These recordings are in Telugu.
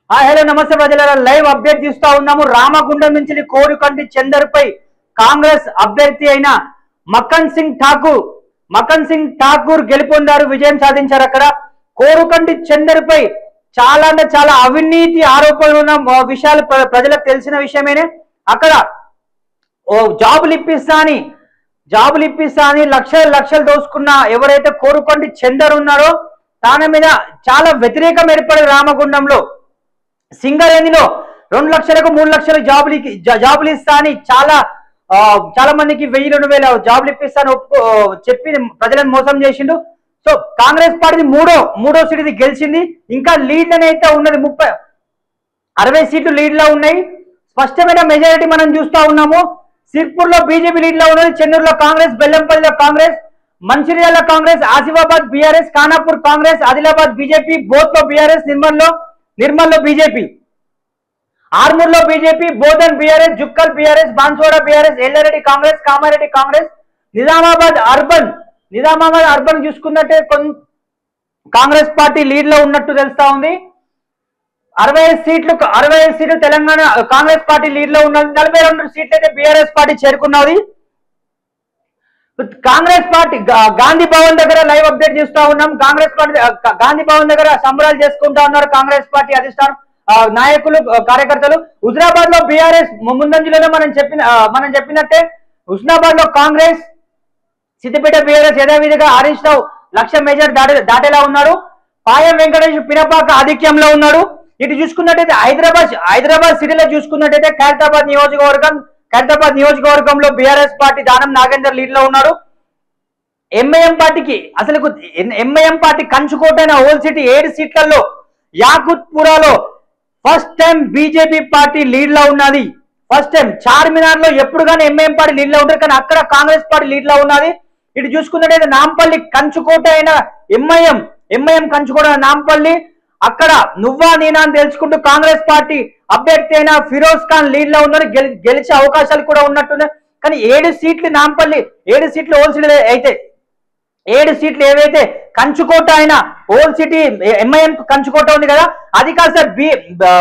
ఆ హలో నమస్తే ప్రజల లైవ్ అప్డేట్ చూస్తా ఉన్నాము రామగుండం నుంచి కోరుకంటి చందర్పై కాంగ్రెస్ అభ్యర్థి అయిన మక్కన్ సింగ్ ఠాకూర్ మక్కన్ సింగ్ ఠాకూర్ గెలుపొందారు విజయం సాధించారు అక్కడ కోరుకంటి చందర్పై చాలా అంటే చాలా అవినీతి ఆరోపణలు ఉన్న ఆ, విషయాలు ప్ర- ప్రజలకు తెలిసిన విషయమేనే అక్కడ ఓ జాబులు ఇప్పిస్తా అని జాబులు ఇప్పిస్తా అని లక్షలు లక్షలు దోసుకున్న ఎవరైతే కోరుకొండి చందర్ ఉన్నారో దాని మీద చాలా వ్యతిరేకం ఏర్పడే రామగుండంలో సింగరేణిలో రెండు లక్షలకు మూడు లక్షల జాబులు ఇ- జా- జాబులు ఇస్తా అని చాలా ఆ, చాలా మందికి వెయ్యి రెండు వేల జాబులు ఇప్పిస్తాను ఒప్పుకో చెప్పి ప్రజలను మోసం చేసిండు సో కాంగ్రెస్ పార్టీ మూడో మూడో సీట్ ఇది గెలిచింది ఇంకా లీడ్ అయితే ఉన్నది ముప్పై అరవై సీట్లు లీడ్ లో ఉన్నాయి స్పష్టమైన మెజారిటీ మనం చూస్తా ఉన్నాము సిర్పూర్ లో బీజేపీ లీడ్ లో ఉన్నది చెన్నూరులో కాంగ్రెస్ బెల్లంపల్లిలో Congress Mancherial Congress Asifabad BRS Khanapur Congress Adilabad BJP Boath లో బీఆర్ఎస్ నిర్మల్ లో నిర్మల్ లో బీజేపీ ఆర్మూర్ లో BJP Bodhan BRS Jukkal BRS Banswada BRS Yellareddy Congress Kamareddy Congress Nizamabad urban Nizamabad urban చూసుకున్నట్టే కొన్- కాంగ్రెస్ పార్టీ లీడ్ లో ఉన్నట్టు తెలుస్తా ఉంది అరవై ఐదు సీట్లు అరవై ఐదు సీట్లు తెలంగాణ కాంగ్రెస్ పార్టీ లీడ్ లో ఉన్నది నలభై రెండు సీట్లు అయితే బీఆర్ఎస్ పార్టీ చేరుకున్నది కాంగ్రెస్ పార్టీ గా- గాంధీ భవన్ దగ్గర లైవ్ అప్డేట్ చేస్తా ఉన్నాం కాంగ్రెస్ పార్టీ ఆ, గా- గాంధీ భవన్ దగ్గర సంబరాలు చేసుకుంటా ఉన్నారు కాంగ్రెస్ పార్టీ అధిష్టానం ఆ, నాయకులు ఆ, కార్యకర్తలు హుజరాబాద్ లో బీఆర్ఎస్ ముందంజలోనే మనం చెప్పిన ఆ, మనం చెప్పినట్టే హుస్నాబాద్ లో కాంగ్రెస్ సిద్దిపేట బీఆర్ఎస్ యథావిధిగా హరీష్ రావు లక్ష మేజర్ దాటే దాటేలా ఉన్నారు పాయం వెంకటేష్ పినపాక ఆధిక్యంలో ఉన్నాడు ఇటు చూసుకున్నట్టయితే హైదరాబాద్ హైదరాబాద్ సిటీలో చూసుకున్నట్టయితే ఖైరతాబాద్ నియోజకవర్గం ఖైరతాబాద్ నియోజకవర్గంలో బీఆర్ఎస్ పార్టీ దానం నాగేందర్ లీడ్ లో ఉన్నాడు ఎంఐఎం పార్టీకి అసలు ఎంఐఎం పార్టీ కంచుకోటైన హోల్ సిటీ ఏడు సీట్లలో యాకుత్పురాలో first time BJP party lead లో ఉన్నది ఫస్ట్ టైం చార్మినార్ లో ఎప్పుడు కానీ ఎంఐఎం పార్టీ లీడ్ లో ఉంటారు కానీ అక్కడ కాంగ్రెస్ పార్టీ లీడ్ లో ఉన్నది ఇటు చూసుకున్నట్టయితే నాంపల్లి కంచుకోట అయిన ఎంఐఎం ఎంఐఎం కంచుకోట అయిన నాంపల్లి అక్కడ నువ్వా నేనా అని తెలుసుకుంటూ కాంగ్రెస్ పార్టీ అభ్యర్థి అయిన ఫిరోజ్ ఖాన్ లీడ్ లో ఉన్నారు గెలి- గెలిచే అవకాశాలు కూడా ఉన్నట్టున్నాయి కానీ ఏడు సీట్లు నాంపల్లి ఏడు సీట్లు ఓల్ సీట్లు అయితే ఏడు సీట్లు ఏవైతే కంచుకోట అయిన ఓల్ సిటీ ఎంఐఎం కంచుకోట ఉంది కదా అది కాస్త బి బ-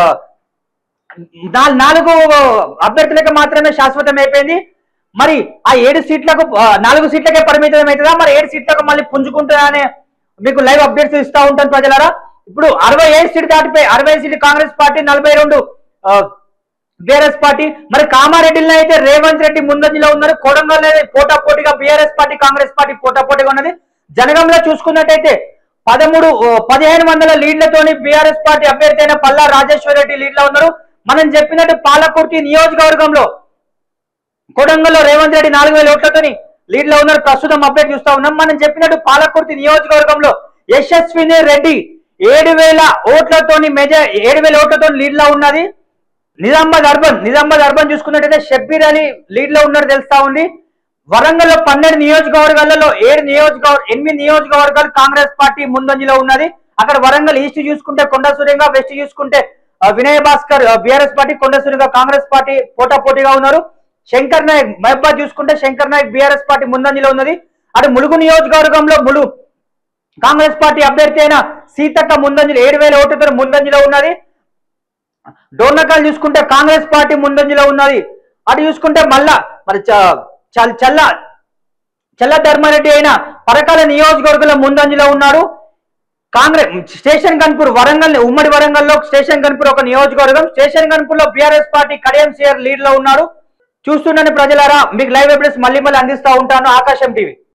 నాల్- నాలుగు అభ్యర్థులకు మాత్రమే శాశ్వతం అయిపోయింది మరి ఆ ఏడు సీట్లకు ఆ, నాలుగు సీట్లకే పరిమితం అవుతుందా మరి ఏడు సీట్లకు మళ్ళీ పుంజుకుంటుందా అనే మీకు లైవ్ అప్డేట్స్ ఇస్తా ఉంటాను ప్రజలారా ఇప్పుడు అరవై ఐదు సీట్లు దాటిపోయి అరవై ఐదు సీట్లు కాంగ్రెస్ పార్టీ నలభై రెండు బీఆర్ఎస్ పార్టీ మరి కామారెడ్డిలో అయితే రేవంత్ రెడ్డి ముందంజలో ఉన్నారు కొడంగల్ పోటా పోటీగా బీఆర్ఎస్ పార్టీ కాంగ్రెస్ పార్టీ పోటా పోటీగా ఉన్నది జనగంలో చూసుకున్నట్టయితే పదమూడు ఓ, పదిహేను వందల లీడ్లతోని బీఆర్ఎస్ పార్టీ అభ్యర్థి అయిన పల్లా రాజేశ్వర రెడ్డి లీడ్ లో ఉన్నారు మనం చెప్పినట్టు పాలకుర్తి నియోజకవర్గంలో కొడంగల్లో రేవంత్ రెడ్డి నాలుగు వేల ఓట్లతోని లీడ్ లో ఉన్నారు ప్రస్తుతం అప్డేట్ చూస్తా ఉన్నాం మనం చెప్పినట్టు పాలకుర్తి నియోజకవర్గంలో యశస్విని రెడ్డి ఏడు వేల ఓట్లతోని మెజార్ ఏడు వేల ఓట్లతో లీడ్ లో ఉన్నది నిజామాబాద్ అర్బన్ నిజామాబాద్ అర్బన్ చూసుకున్నట్టయితే షబ్బీర్ అలీ లీడ్ లో ఉన్నట్టు తెలుస్తా ఉంది వరంగల్ లో పన్నెండు నియోజకవర్గాలలో ఏడు నియోజకవర్గ ఎనిమిది నియోజకవర్గాలు కాంగ్రెస్ పార్టీ ముందంజలో ఉన్నది అక్కడ వరంగల్ ఈస్ట్ చూసుకుంటే కొండ సూర్యంగా వెస్ట్ చూసుకుంటే ఆ, వినయ్ భాస్కర్ బీఆర్ఎస్ పార్టీ కొండ సూర్యంగా కాంగ్రెస్ పార్టీ పోటా పోటీగా ఉన్నారు శంకర్ నాయక్ మహబాద్ చూసుకుంటే శంకర్ నాయక్ బీఆర్ఎస్ పార్టీ ముందంజలో ఉన్నది అటు ములుగు నియోజకవర్గంలో ములు కాంగ్రెస్ పార్టీ అభ్యర్థి అయిన సీతక్క ముందంజలో ఏడు వేల ఓట్లతో ముందంజలో ఉన్నది డోర్నకాలు చూసుకుంటే కాంగ్రెస్ పార్టీ ముందంజలో ఉన్నది అటు చూసుకుంటే మళ్ళా మరి చ- చల్- చల్ల చల్ల ధర్మారెడ్డి అయిన పరకాల నియోజకవర్గంలో ముందంజలో ఉన్నాడు కాంగ్రెస్ స్టేషన్ కన్పూర్ వరంగల్ ఉమ్మడి వరంగల్లో స్టేషన్ కన్పూర్ ఒక నియోజకవర్గం స్టేషన్ కన్పూర్ లో BRS party Kadiyam CR lead లో ఉన్నాడు చూస్తుండని ప్రజలారా మీకు లైవ్ అప్డేట్స్ మళ్ళీ మళ్ళీ అందిస్తా ఉంటాను ఆకాశం టీవీ